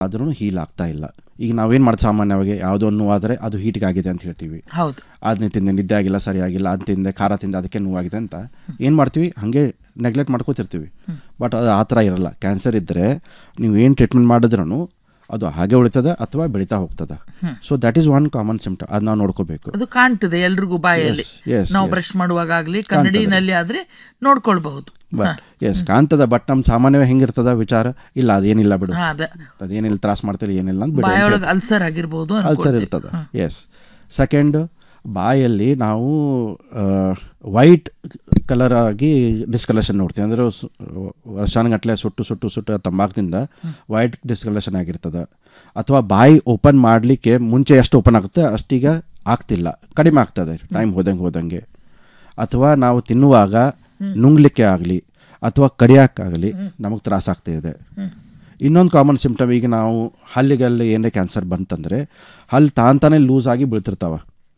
ಆದ್ರೂ ಹೀಲ್ ಆಗ್ತಾ ಇಲ್ಲ ಈಗ ನಾವೇನು ಮಾಡ್ತೀವಿ ಸಾಮಾನ್ಯವಾಗಿ ಯಾವುದೋ ನೋವಾದರೆ ಅದು ಹೀಟ್ಗೆ ಆಗಿದೆ ಅಂತ ಹೇಳ್ತೀವಿ ಹೌದು ಅದನ್ನೇ ತಿಂದೆ ನಿದ್ದೆ ಆಗಿಲ್ಲ ಸರಿಯಾಗಿಲ್ಲ ಅದು ತಿಂದೆ ಖಾರ ತಿಂದೆ ಅದಕ್ಕೆ ನೋವಾಗಿದೆ ಅಂತ ಏನು ಮಾಡ್ತೀವಿ ಹಾಗೆ ನೆಗ್ಲೆಕ್ಟ್ ಮಾಡ್ಕೋತಿರ್ತೀವಿ ಬಟ್ ಅದು ಆ ಥರ ಇರಲ್ಲ ಕ್ಯಾನ್ಸರ್ ಇದ್ದರೆ ನೀವು ಏನು ಟ್ರೀಟ್ಮೆಂಟ್ ಮಾಡಿದ್ರೂ ಅದು ಹಾಗೆ ಉಳಿತದೆ ಅಥವಾ ಬೆಳೀತಾ ಹೋಗ್ತದೆ so that is one common symptom ಅದು ನಾವು ನೋಡ್ಕೋಬೇಕು ಅದು ಕಾಣ್ತದೆ ಎಲ್ರಿಗೂ ಬಾಯಲ್ಲಿ Yes, yes, ನಾವು yes. ಬ್ರಷ್ ಮಾಡುವಾಗಲಿ ಕನ್ನಡಿನಲ್ಲಿ ಆದ್ರೆ ನೋಡ್ಕೊಳ್ಬಹುದು ಬಟ್ ಎಸ್ ಕಾಣ್ತದ ಬಟ್ ನಮ್ಮ ಸಾಮಾನ್ಯವಾಗಿ ಹೆಂಗಿರ್ತದ ವಿಚಾರ ಇಲ್ಲ ಅದೇನಿಲ್ಲ ಬಿಡು ಹಾ, ಅದ ಅದೇನಿಲ್ಲ ತ್ರಾಸ ಮಾಡ್ತಿಲ್ಲ ಏನಿಲ್ಲ ಅಂತ ಬಿಡು ಅಂತ ಬಾಯೊಳಗೆ ಅಲ್ಸರ್ ಆಗಿರ್ಬೋದು ಅಲ್ಸರ್ ಅನ್ಕೊಳ್ತೀವಿ. ಇರ್ತದೆ ಎಸ್ ಸೆಕೆಂಡ್ ಬಾಯಲ್ಲಿ ನಾವು ವೈಟ್ ಕಲರ್ ಆಗಿ ಡಿಸ್ಕಲರೇಷನ್ ನೋಡ್ತೀವಿ ಅಂದರೆ ವರ್ಷಾನುಗಟ್ಟಲೆ ಸುಟ್ಟು ಸುಟ್ಟು ಸುಟ್ಟು ತಂಬಾಕದಿಂದ ವೈಟ್ ಡಿಸ್ಕಲರೇಷನ್ ಆಗಿರ್ತದೆ ಅಥವಾ ಬಾಯಿ ಓಪನ್ ಮಾಡಲಿಕ್ಕೆ ಮುಂಚೆ ಎಷ್ಟು ಓಪನ್ ಆಗುತ್ತೆ ಅಷ್ಟೀಗ ಆಗ್ತಿಲ್ಲ ಕಡಿಮೆ ಆಗ್ತದೆ ಟೈಮ್ ಹೋದಂಗೆ ಹೋದಂಗೆ ಅಥವಾ ನಾವು ತಿನ್ನುವಾಗ ನುಂಗ್ಲಿಕ್ಕೆ ಆಗಲಿ ಅಥವಾ ಕಡಿಯೋಕ್ಕಾಗಲಿ ನಮಗೆ ತ್ರಾಸ ಆಗ್ತಾ ಇದೆ ಇನ್ನೊಂದು ಕಾಮನ್ ಸಿಂಪ್ಟಮ್ ಈಗ ನಾವು ಹಲ್ಲಿಗಲ್ಲಿ ಏನೇ ಕ್ಯಾನ್ಸರ್ ಬಂತಂದರೆ ಹಲ್ಲು ತಾನ್ ತಾನೇ ಲೂಸ್ ಆಗಿ ಬೀಳ್ತಿರ್ತಾವ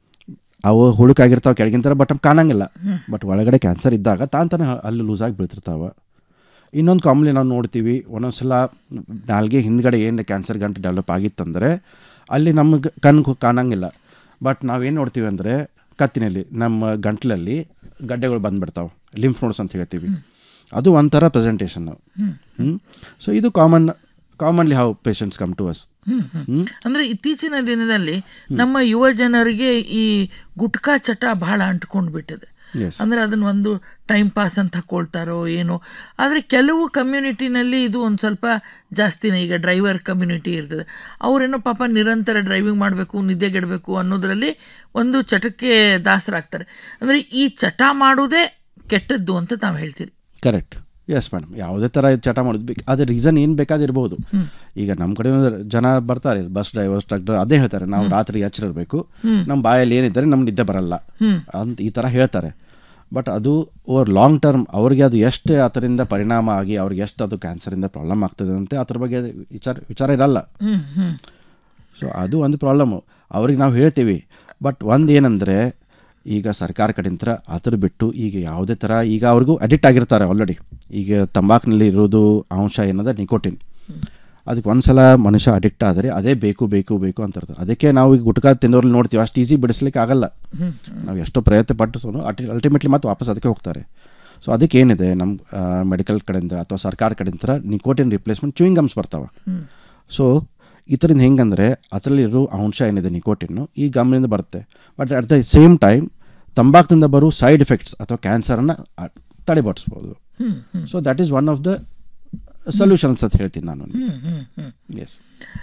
ಅವು ಹುಳುಕಾಗಿರ್ತಾವೆ ಕೆಳಗಿಂತರ ಬಟ್ ನಮ್ಗೆ ಕಾಣಂಗಿಲ್ಲ ಬಟ್ ಒಳಗಡೆ ಕ್ಯಾನ್ಸರ್ ಇದ್ದಾಗ ತಾನ್ ತಾನೇ ಹಲ್ಲು ಲೂಸ್ ಆಗಿ ಬೀಳ್ತಿರ್ತಾವ ಇನ್ನೊಂದು ಕಾಮನ್ಲಿ ನಾವು ನೋಡ್ತೀವಿ ಒಂದೊಂದು ಸಲ ನಾಲ್ಗೆ ಹಿಂದ್ಗಡೆ ಏನು ಕ್ಯಾನ್ಸರ್ ಗಂಟು ಡೆವಲಪ್ ಆಗಿತ್ತಂದರೆ ಅಲ್ಲಿ ನಮಗೆ ಕಣ್ಗೆ ಕಾಣಂಗಿಲ್ಲ ಬಟ್ ನಾವೇನು ನೋಡ್ತೀವಿ ಅಂದರೆ ಕತ್ತಿನಲ್ಲಿ ನಮ್ಮ ಗಂಟ್ಲಲ್ಲಿ ಗಡ್ಡೆಗಳು ಬಂದ್ಬಿಡ್ತಾವೆ ಲಿಂಫ್ ನೋಡ್ಸ್ ಅಂತ ಹೇಳ್ತೀವಿ ಅದು ಒಂಥರ ಪ್ರೆಸೆಂಟೇಷನ್ ಹ್ಞೂ ಸೊ ಇದು common commonly how patients come to us hmm, hmm. ಅಂದ್ರೆ ಇತ್ತೀಚಿನ ದಿನದಲ್ಲಿ ನಮ್ಮ ಯುವ ಜನರಿಗೆ ಈ ಗುಟ್ಕಾ ಚಟ ಬಹಳ ಅಂಟ್ಕೊಂಡು ಬಿಟ್ಟಿದೆ Yes. ಅಂದ್ರೆ ಅದನ್ನ ಒಂದು ಟೈಮ್ ಪಾಸ್ ಅಂತ ತಗೊಳ್ತಾರೋ ಏನೋ ಆದರೆ ಕೆಲವು ಕಮ್ಯುನಿಟಿನಲ್ಲಿ ಇದು ಒಂದು ಸ್ವಲ್ಪ ಜಾಸ್ತಿನೇ ಈಗ ಡ್ರೈವರ್ ಕಮ್ಯುನಿಟಿ ಇರ್ತದೆ ಅವರೇನೋ ಪಾಪ ನಿರಂತರ ಡ್ರೈವಿಂಗ್ ಮಾಡಬೇಕು ನಿದ್ದೆಗೆಡಬೇಕು ಅನ್ನೋದ್ರಲ್ಲಿ ಒಂದು ಚಟಕ್ಕೆ ದಾಸರಾಗ್ತಾರೆ ಅಂದರೆ ಈ ಚಟ ಮಾಡೋದೇ ಕೆಟ್ಟದ್ದು ಅಂತ ತಾವು ಹೇಳ್ತೀರಿ ಕರೆಕ್ಟ್ ಎಸ್ ಮೇಡಮ್ ಯಾವುದೇ ಥರ ಚಟ ಮಾಡೋದು ಬೇಕು ಅದ್ರ ರೀಸನ್ ಏನು ಬೇಕಾದಿರ್ಬೋದು ಈಗ ನಮ್ಮ ಕಡೆ ಜನ ಬರ್ತಾರೆ ಬಸ್ ಡ್ರೈವರ್ಸ್ ಟ್ರಕ್ ಅದೇ ಹೇಳ್ತಾರೆ ನಾವು ರಾತ್ರಿ ಎಚ್ಚರ ಇರಬೇಕು ನಮ್ಮ ಬಾಯಲ್ಲಿ ಏನಿದ್ದಾರೆ ನಮ್ಗೆ ನಿದ್ದೆ ಬರಲ್ಲ ಅಂತ ಈ ಥರ ಹೇಳ್ತಾರೆ ಬಟ್ ಅದು ಓವರ್ ಲಾಂಗ್ ಟರ್ಮ್ ಅವ್ರಿಗೆ ಅದು ಎಷ್ಟು ಅದರಿಂದ ಪರಿಣಾಮ ಆಗಿ ಅವ್ರಿಗೆ ಎಷ್ಟು ಅದು ಕ್ಯಾನ್ಸರಿಂದ ಪ್ರಾಬ್ಲಮ್ ಆಗ್ತದೆ ಅಂತ ಅದ್ರ ಬಗ್ಗೆ ವಿಚಾರ ವಿಚಾರ ಇರಲ್ಲ ಹ್ಮ್ ಹ್ಮ್ ಸೊ ಅದು ಒಂದು ಪ್ರಾಬ್ಲಮ್ಮು ಅವ್ರಿಗೆ ನಾವು ಹೇಳ್ತೀವಿ ಬಟ್ ಒಂದು ಏನಂದರೆ ಈಗ ಸರ್ಕಾರ ಕಡೆಯಿಂದ ಅದ್ರ ಬಿಟ್ಟು ಈಗ ಯಾವುದೇ ಥರ ಈಗ ಅವ್ರಿಗೂ ಅಡಿಕ್ಟ್ ಆಗಿರ್ತಾರೆ ಆಲ್ರೆಡಿ ಈಗ ತಂಬಾಕಿನಲ್ಲಿ ಇರೋದು ಅಂಶ ಏನದ ನಿಕೋಟಿನ್ ಅದಕ್ಕೆ ಒಂದು ಸಲ ಮನುಷ್ಯ ಅಡಿಕ್ಟ್ ಆದರೆ ಅದೇ ಬೇಕು ಬೇಕು ಬೇಕು ಅಂತ ಇರ್ತದೆ ಅದಕ್ಕೆ ನಾವು ಈಗ ಗುಟ್ಕಾ ತಿನ್ನೋರಲ್ಲಿ ನೋಡ್ತೀವಿ ಅಷ್ಟು ಈಸಿ ಬಿಡಿಸ್ಲಿಕ್ಕೆ ಆಗಲ್ಲ ನಾವು ಎಷ್ಟೋ ಪ್ರಯತ್ನ ಪಟ್ಟು ಅಟಿ ಅಲ್ಟಿಮೇಟ್ಲಿ ಮತ್ತೆ ವಾಪಸ್ ಅದಕ್ಕೆ ಹೋಗ್ತಾರೆ ಸೊ ಅದಕ್ಕೆ ಏನಿದೆ ನಮ್ಮ ಮೆಡಿಕಲ್ ಕಡೆಯಿಂದ ಅಥವಾ ಸರ್ಕಾರ ಕಡೆಯಿಂದ ನಿಕೋಟಿನ್ ರಿಪ್ಲೇಸ್ಮೆಂಟ್ ಚೂಯಿಂಗ್ ಗಮ್ಸ್ ಬರ್ತಾವೆ ಸೊ ಇದರಿಂದ ಹೆಂಗಂದರೆ ಅದರಲ್ಲಿರೋ ಅಂಶ ಏನಿದೆ ನಿಕೋಟಿನ್ನು ಈ ಗಮ್ನಿಂದ ಬರುತ್ತೆ but at the same time ತಂಬಾಕಿನಿಂದ ಬರೋ ಸೈಡ್ ಎಫೆಕ್ಟ್ಸ್ ಅಥವಾ ಕ್ಯಾನ್ಸರನ್ನು ತಡೆಗಟ್ಟಿಸ್ಬೋದು so that is one of the solutions ಅಂತ ಹೇಳ್ತೀನಿ ನಾನು ಹ್ಮ್ ಹ್ಮ್ ಹ್ಮ್ ಎಸ್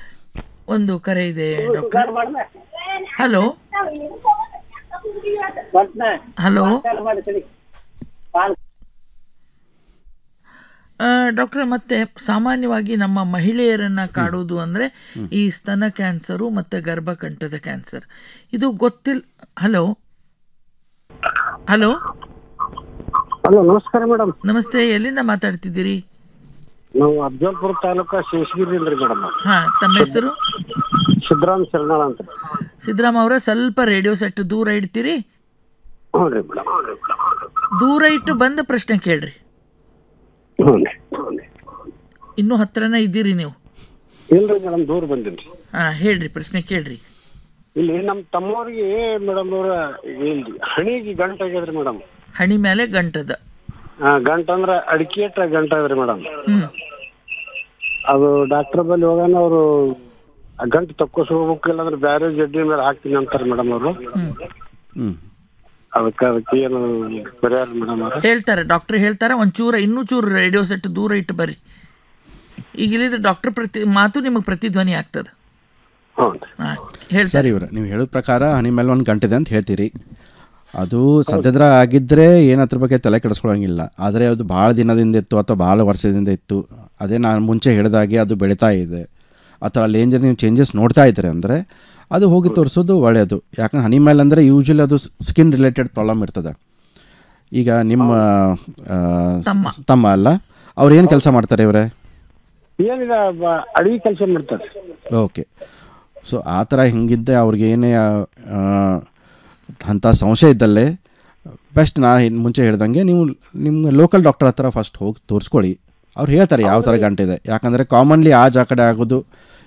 ಒಂದು ಕರೆ ಇದೆ ಡಾಕ್ಟರ್ ಹಲೋ ಹಲೋ ಡಾಕ್ಟರ್ ಮತ್ತೆ ಸಾಮಾನ್ಯವಾಗಿ ನಮ್ಮ ಮಹಿಳೆಯರನ್ನ ಕಾಡುವುದು ಅಂದ್ರೆ ಈ ಸ್ತನ ಕ್ಯಾನ್ಸರು ಮತ್ತೆ ಗರ್ಭಕಂಠದ ಕ್ಯಾನ್ಸರ್ ಇದು ಗೊತ್ತಿಲ್ಲ ಹಲೋ ಹಲೋ ಹಲೋ ನಮಸ್ಕಾರ ಮೇಡಮ್ ನಮಸ್ತೆ ಎಲ್ಲಿಂದ ಮಾತಾಡ್ತಿದ್ದೀರಿ ನಾವು ಅಫ್ಜಲ್ಪುರ ತಾಲೂಕ ಶೇಷಗಿರಿ ರೀ ಮೇಡಮ್ ಹಾ ತಮ್ಮ ಹೆಸರು ಸಿದ್ದರಾಮ್ ಶರಣಾಳ ಅಂತ ಸಿದ್ದರಾಮ ಅವರ ಸ್ವಲ್ಪ ರೇಡಿಯೋ ಸೆಟ್ ದೂರ ಇಡ್ತೀರಿ ಹ್ಞೂ ರೀ ಮೇಡಮ್ ದೂರ ಇಟ್ಟು ಬಂದ ಪ್ರಶ್ನೆ ಕೇಳ್ರಿ ಹ್ಞೂ ರೀ ಇನ್ನೂ ಹತ್ರನ ಇದ್ದೀರಿ ನೀವು ಇಲ್ರಿ ಮೇಡಮ್ ದೂರ ಬಂದಿನ್ರಿ ಹಾ ಹೇಳ್ರಿ ಪ್ರಶ್ನೆ ಕೇಳ್ರಿ ಇಲ್ಲಿ ನಮ್ಮ ತಮ್ಮವ್ರಿಗೆ ಮೇಡಮ್ ಅವ್ರ ಇಲ್ಲಿ ಹಣಿಗೆ ಗಂಟು ಆಗ್ಯದ್ರಿ ಮೇಡಮ್ ಹಣಿ ಮೇಲೆ ಗಂಟದ ಗಂಟು ಅಂದ್ರ ಅಡಿಕೆ ಗಂಟು ಅದ್ರಿ ಮೇಡಮ್ ಹ್ಮ್ ಅದು ಡಾಕ್ಟರ್ ಬಲ್ಲಿ ಹೋಗಾನ ಅವರು ಆ ಗಂಟು ತಕ್ಕೋಸ್ ಹೋಗ್ಬೇಕು ಇಲ್ಲಾಂದ್ರೆ ಬೇರೆ ಜಡ್ಡಿ ಮೇಲೆ ಹಾಕ್ತೀನಿ ಅಂತಾರೆ ಮೇಡಮ್ ಅವರು ಹ್ಞೂ ಅದಕ್ಕೆ ಅದಕ್ಕೆ ಏನು ಪರಿಹಾರ ಮೇಡಮ್ ಅವ್ರ ಹೇಳ್ತಾರೆ ಡಾಕ್ಟರ್ ಹೇಳ್ತಾರೆ ಒಂಚೂರ ಇನ್ನೂ ಚೂರು ರೇಡಿಯೋ ಸೆಟ್ ದೂರ ಇಟ್ಟು ಬರ್ರಿ ಈಗ ಇಲ್ಲಿದ್ರೆ ಡಾಕ್ಟರ್ ಪ್ರತಿ ಮಾತು ನಿಮಗೆ ಪ್ರತಿಧ್ವನಿ ಆಗ್ತದೆ ಹ್ಞೂ ರೀ ಹಾ ಹೇಳ್ತಾರೆ ಸರಿ ಇವ್ರೆ ನೀವು ಹೇಳಿದ ಪ್ರಕಾರ ಹನಿ ಮೇಲೆ ಒಂದು ಗಂಟೆದೆ ಅಂತ ಹೇಳ್ತೀರಿ ಅದು ಸದ್ಯದ್ರ ಆಗಿದ್ದರೆ ಏನು ಅದ್ರ ಬಗ್ಗೆ ತಲೆ ಕೆಡಿಸ್ಕೊಳಂಗಿಲ್ಲ ಆದರೆ ಅದು ಭಾಳ ದಿನದಿಂದ ಇತ್ತು ಅಥವಾ ಭಾಳ ವರ್ಷದಿಂದ ಇತ್ತು ಅದೇ ನಾನು ಮುಂಚೆ ಹೇಳಿದಾಗೆ ಅದು ಬೆಳೀತಾ ಇದೆ ಅಥವಾ ಅಲ್ಲಿ ಏನು ನೀವು ಚೇಂಜಸ್ ನೋಡ್ತಾ ಇದ್ದೀರಿ ಅಂದರೆ ಅದು ಹೋಗಿ ತೋರಿಸೋದು ಒಳ್ಳೆಯದು ಯಾಕಂದ್ರೆ ಹನಿ ಮೇಲೆ ಅಂದರೆ ಯೂಶ್ವಲಿ ಅದು ಸ್ಕಿನ್ ರಿಲೇಟೆಡ್ ಪ್ರಾಬ್ಲಮ್ ಇರ್ತದೆ ಈಗ ನಿಮ್ಮ ಆ, ತಮ್ಮ. ತಮ್ಮ ಅಲ್ಲ ಅವ್ರು ಏನು ಕೆಲಸ ಮಾಡ್ತಾರೆ ಇವರೇ ಏನಿಲ್ಲ ಬ- ಅಡಿಗೆ ಕೆಲಸ ಮಾಡ್ತಾರೆ ಓಕೆ ಸೊ ಆ ಥರ ಹಿಂಗಿದ್ದೆ ಅವ್ರಿಗೆ ಏನೇ ಅಂಥ ಸಂಶಯ ಇದ್ದಲ್ಲೇ ಬೆಸ್ಟ್ ನಾ ಇನ್ ಮುಂಚೆ ಹೇಳ್ದಂಗೆ ನೀವು ನಿಮ್ಮ ಲೋಕಲ್ ಡಾಕ್ಟರ್ ಹತ್ರ ಫಸ್ಟ್ ಹೋಗಿ ತೋರಿಸ್ಕೊಳ್ಳಿ ಅವ್ರು ಹೇಳ್ತಾರೆ ಯಾವ ಥರ ಗಂಟೆ ಇದೆ ಯಾಕಂದರೆ ಕಾಮನ್ಲಿ ಆ ಜಾ ಕಡೆ ಆಗೋದು